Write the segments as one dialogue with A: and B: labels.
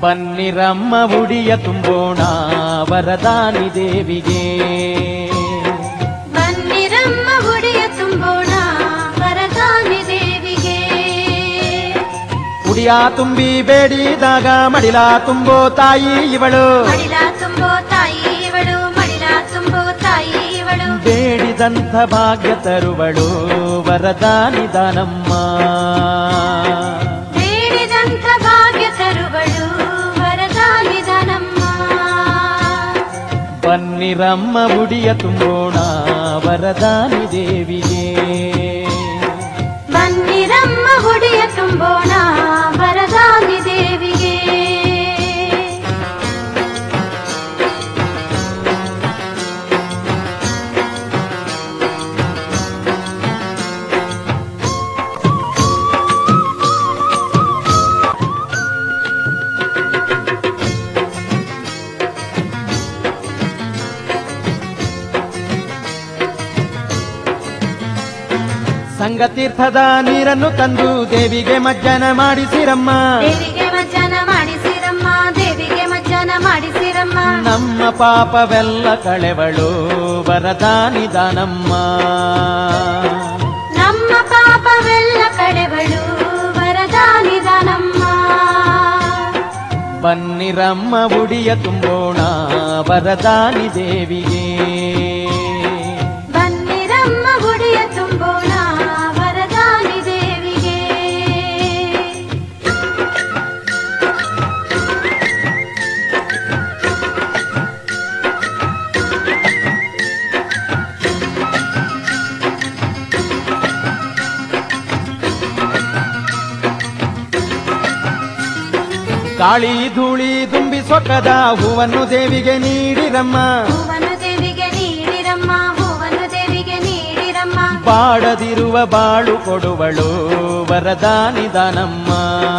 A: ಬನ್ನಿರಮ್ಮ ಉಡಿಯ ತುಂಬೋಣ ವರದಾನಿ ದೇವಿಗೆ
B: ಬನ್ನಿರಮ್ಮ ಗುಡಿಯ ತುಂಬೋಣ ವರದಾನಿ ದೇವಿಗೆ
A: ಉಡಿಯ ತುಂಬಿ ಬೇಡಿದಾಗ ಮಡಿಲ ತುಂಬೋ ತಾಯಿ ಇವಳು
B: ಮಡಿಲ ತುಂಬೋ ತಾಯಿ ಇವಳು ಮಡಿಲ ತುಂಬೋ ತಾಯಿ ಇವಳು
A: ಬೇಡಿದಂಥ ಭಾಗ್ಯ ತರುವಳು ವರದಾನಿ ದಾನಮ್ಮ
B: ಬೇಡಿದಂಥ ಭಾಗ್ಯ ತರುವಳು ವರದಾನಿ ದಾನಮ್ಮ
A: ಬನ್ನಿರಮ್ಮ ಉಡಿಯ ತುಂಬೋಣ ವರದಾನಿ ದೇವಿಗೆ
B: ಬನ್ನಿರಮ್ಮ ಗುಡಿಯ ತುಂಬೋಣ ವರದಾನಿ ದೇವಿಗೆ
A: ಸಂಗತೀರ್ಥದ ನೀರನ್ನು ತಂದು ದೇವಿಗೆ ಮಜ್ಜನ ಮಾಡಿಸಿರಮ್ಮ
B: ದೇವಿಗೆ ಮಜ್ಜನ ಮಾಡಿಸಿರಮ್ಮ ದೇವಿಗೆ ಮಜ್ಜನ ಮಾಡಿಸಿರಮ್ಮ
A: ನಮ್ಮ ಪಾಪವೆಲ್ಲ ಕಳೆವಳು ವರದಾನಿ ದಾನಮ್ಮ
B: ನಮ್ಮ ಪಾಪವೆಲ್ಲ ಕಳೆವಳು ವರದಾನಿ ದಾನಮ್ಮ
A: ಬನ್ನಿರಮ್ಮ ಉಡಿಯ ತುಂಬೋಣ ವರದಾನಿ ದೇವಿಗೆ
B: ಬನ್ನಿರಮ್ಮ ಗುಡಿಯ ತುಂಬೋಣ ವರದಾನಿ ದೇವಿಗೆ
A: ಗಾಳಿ ಧೂಳಿ ತುಂಬಿ ಸೊಕ್ಕದ ಹೂವನ್ನು ದೇವಿಗೆ ನೀಡಿರಮ್ಮ
B: ಹೂವನ್ನು ದೇವಿಗೆ ನೀಡಿರಮ್ಮ ಹೂವನ್ನು ದೇವಿಗೆ ನೀಡಿರಮ್ಮ
A: ಬಾಡದಿರುವ ಬಾಳು ಕೊಡುವಳು ವರದಾನಿ ದಾನಮ್ಮ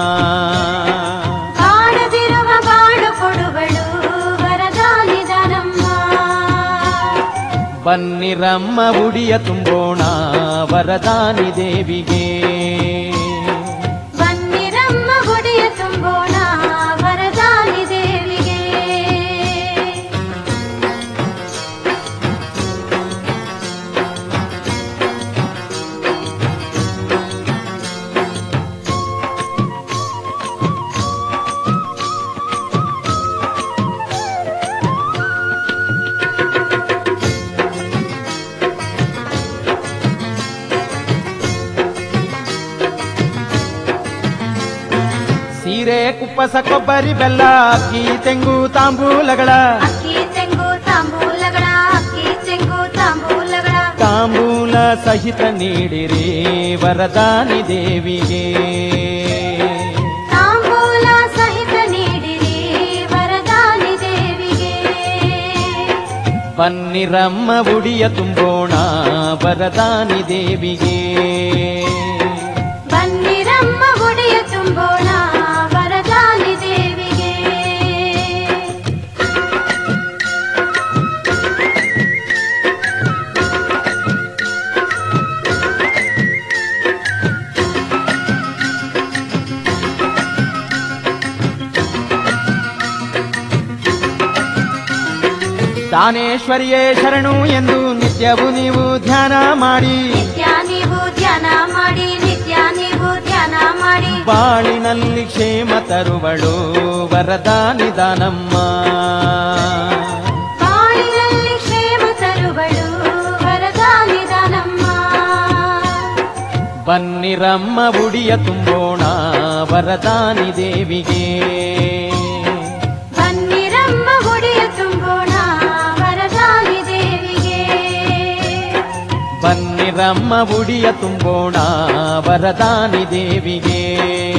B: ಕಾಡದಿರುವ ಬಾಳು ಕೊಡುವಳು ವರದಾನಿ ದಾನಮ್ಮ
A: ಬನ್ನಿರಮ್ಮ ಉಡಿಯ ತುಂಬೋಣ ವರದಾನಿ ದೇವಿಗೆ
B: ಬನ್ನಿರಮ್ಮ ಗುಡಿಯ ತುಂಬೋಣ ವರದಾನಿ ದೇವಿಗೆ
A: ಸೀರೆ ಕುಪ್ಪಸ ಕೊಬ್ಬರಿ ಬೆಲ್ಲ ಅಕ್ಕಿ ತೆಂಗು ತಾಂಬೂಲಗಳ
B: ಅಕ್ಕಿ ತೆಂಗು ತಾಂಬೂಲಗಳ ಅಕ್ಕಿ ತೆಂಗು ತಾಂಬೂಲಗಳ
A: ತಾಂಬೂಲ ಸಹಿತ ನೀಡಿರಿ ವರದಾನಿ ದೇವಿಗೆ
B: ತಾಂಬೂಲ ಸಹಿತ ನೀಡಿರಿ ವರದಾನಿ ದೇವಿಗೆ
A: ಬನ್ನಿರಮ್ಮ ಉಡಿಯ ತುಂಬೋಣ ವರದಾನಿ ದೇವಿಗೆ
B: ಬನ್ನಿರಮ್ಮ ಗುಡಿಯ ತುಂಬೋಣ ವರದಾನಿ ದೇವಿಗೆ
A: ದಾನೇಶ್ವರಿಯೇ ಶರಣು ಎಂದು ನಿತ್ಯವೂ ನೀವು ಧ್ಯಾನ ಮಾಡಿ
B: ನಿತ್ಯ ನೀವು ಧ್ಯಾನ ಮಾಡಿ ನಿತ್ಯ ನೀವು ಧ್ಯಾನ ಮಾಡಿ
A: ಬಾಳಿನಲ್ಲಿ ಕ್ಷೇಮ ತರುವಳು ವರದಾನಿ ದಾನಮ್ಮ
B: ಬಾಳಿನಲ್ಲಿ ಕ್ಷೇಮ ತರುವಳು ವರದಾನಿ ದಾನಮ್ಮ
A: ಬನ್ನಿರಮ್ಮ ಉಡಿಯ ತುಂಬೋಣ ವರದಾನಿ ದೇವಿಗೆ
B: ಬನ್ನಿರಮ್ಮ ಗುಡಿಯ ತುಂಬೋಣ ವರದಾನಿ ದೇವಿಗೆ
A: ಬನ್ನಿರಮ್ಮ ಉಡಿಯ ತುಂಬೋಣ ವರದಾನಿ ದೇವಿಗೆ